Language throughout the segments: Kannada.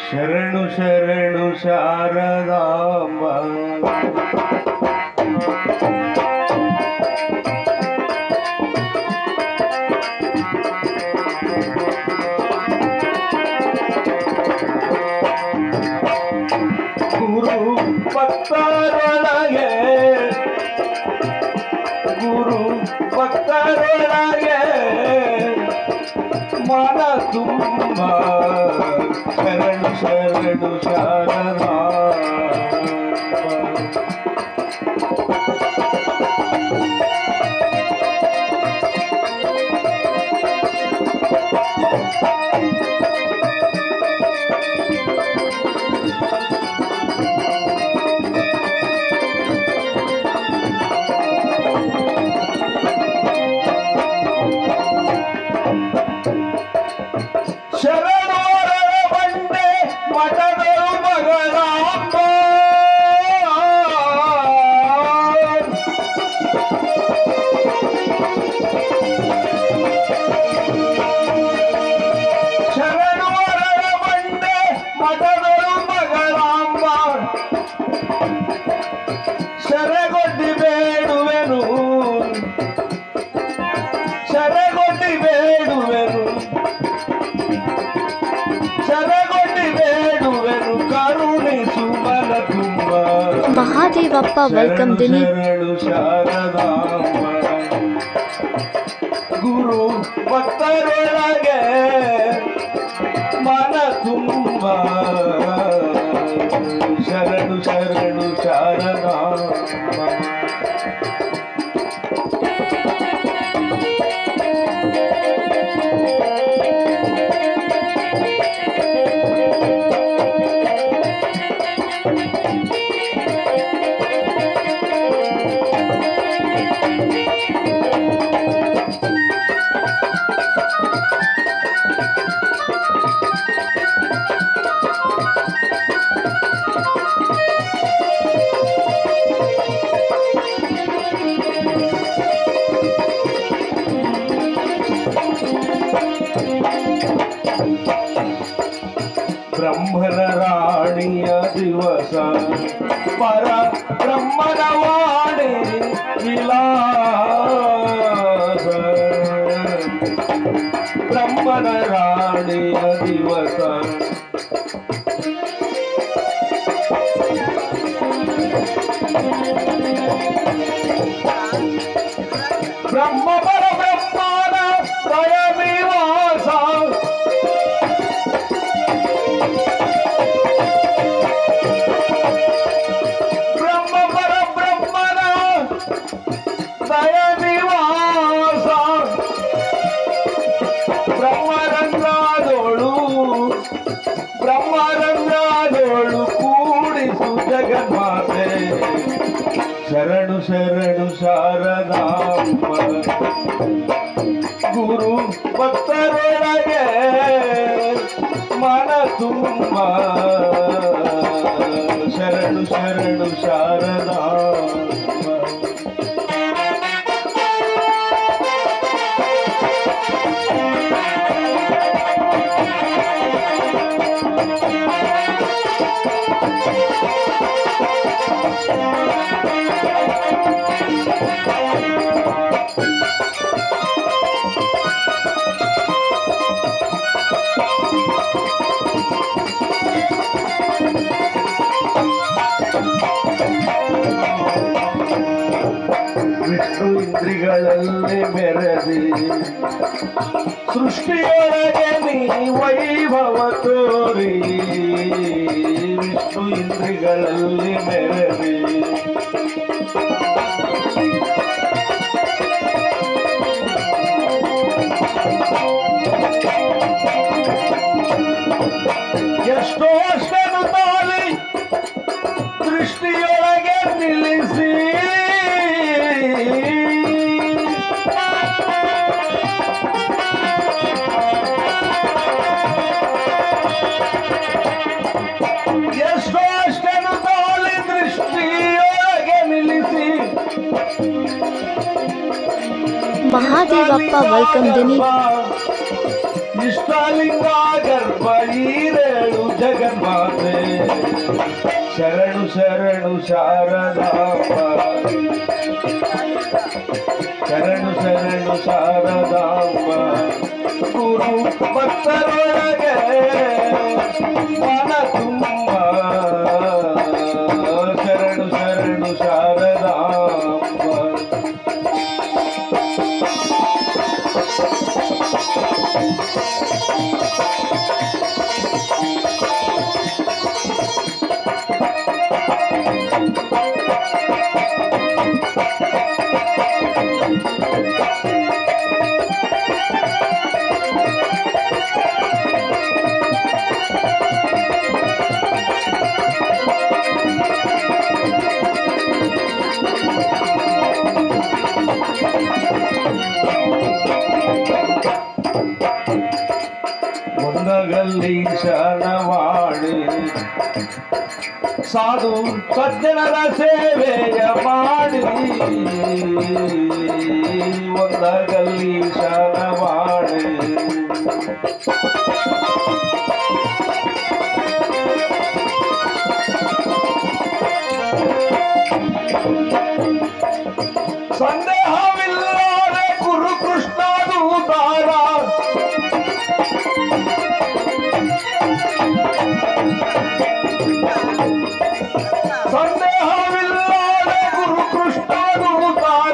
ಶರಣು ಶರಣು ಶಾರದಾಂಬ ಗುರು ಭಕ್ತರೊಳಗೆ ಗುರು ಭಕ್ತರೊಳಗೆ ಮನ ತುಂಬ ಶರಣು ಶರಣು ಶಾರದಾಂಬ ಶರಣೋರ ಬಂಡೆ ಮಠದರು ಮಗಳಾಂಬ ಶರಣೋರ ಬಂಡೆ ಮಠದರು ಮಗಳಾಂಬ ಶರಗೊಡ್ಡಿ ಬೇಡುವೆನು ಶರಗೊಡ್ಡಿ ಬೇಡುವೆನು ಶರಗೊಡ್ಡಿ ಬೇಡುವೆನು ಕರುಣಿಸು ಮನ ತುಂಬ ಮಹಾದೇವಪ್ಪ ವೆಲ್ಕಮ್ ದಿನಿ ಶರಣು ಶಾರದಾಂಬ ಗುರು ಭಕ್ತರೊಳಗೆ ಮನ ತುಂಬ ಶರಣು ಶರಣು ಶಾರದಾಂಬ ಬ್ರಹ್ಮನ ರಾಣಿಯ ದಿವಸ ಪರ ಬ್ರಹ್ಮನ ವಾಣಿ ವಿಲಾಸ ಬ್ರಹ್ಮನ ರಾಣಿಯ ದಿವಸ ಬ್ರಹ್ಮ ಪರ ಬ್ರಹ್ಮನ ಪ್ರಯ ವಿವಾಸ ಬ್ರಹ್ಮ ಪರ ಬ್ರಹ್ಮನ ದಯ ನಿವಾಸ ಬ್ರಹ್ಮರಂಧ್ರದೋಳು ಬ್ರಹ್ಮರಂಧ್ರದೋಳು ಕೂಡಿಸು ಜಗನ್ಮಾತೆ ಶರಣು ಶರಣು ಶಾರದಾಂಬ ಗುರು ಭಕ್ತರೊಳಗೆ ಮನ ತುಂಬ ಶರಣು ಶರಣು ಶಾರದಾಂಬ ವಿಷ್ಣು ಇಂದ್ರಿಗಳಲ್ಲಿ ಮೆರೆದಿ ಸೃಷ್ಟಿಯೊಳಗೆ ನೀ ವೈಭವ ತೋರಿ ವಿಷ್ಣು ಇಂದ್ರಿಗಳಲ್ಲಿ ಮೆರೆದಿ ಎಷ್ಟೋ ಅಷ್ಟನು ತಾಳಿ ದೃಷ್ಟಿಯೊಳಗೆ ನಿಲ್ಲಿಸಿ ಎಷ್ಟೋ ಅಷ್ಟನು ತಾಳಿ ದೃಷ್ಟಿಯೊಳಗೆ ನಿಲ್ಲಿಸಿ ಮಹಾದೇವಪ್ಪ ವೆಲ್ಕಮ್ ದಿನಿ ಇಷ್ಟಲಿಂಗ ಗರ್ಭ ಈರೇಳು ಜಗನ್ಮಾತೆ ಶರಣು ಶರಣು ಶಾರದಾಂಬ ಶರಣು ಶರಣು ಶಾರದಾಂಬ ಗುರು ಭಕ್ತರೊಳಗೆ ಮನ ತುಂಬ ಶರಣು ಶರಣು ಶಾರದಾಂಬ ಒಂದಗಲ್ಲಿ ಶರಣವಾಡಿ ಸಾಧು ಸಜ್ಜನರ ಸೇವೆಯ ಮಾಡಿ ಒಂದಗಲ್ಲಿ ಶರಣವಾಡಿ ಸಂದೇಹವಿಲ್ಲದೆ ಗುರು ಕೃಷ್ಣ ದೂತಾರ ಸಂದೇಹವಿಲ್ಲದೆ ಗುರು ಕೃಷ್ಣ ದೂತಾರ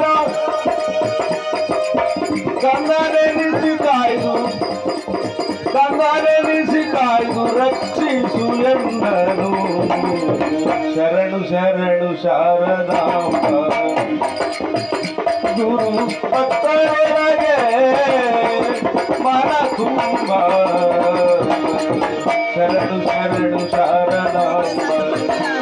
ಕಂದನೆನಿಸಿ ಕಾಯ್ದು ಕಂದನೆನಿಸಿ ಕಾಯ್ದು ರಕ್ಷಿಸು ಎಂದರು ಶರಣು ಶರಣು ಶಾರದಾಂಬ ಗುರು ಭಕ್ತರೊಳಗೆ ಮನ ತುಂಬ ಶರಣು ಶರಣು ಶಾರದಾಂಬ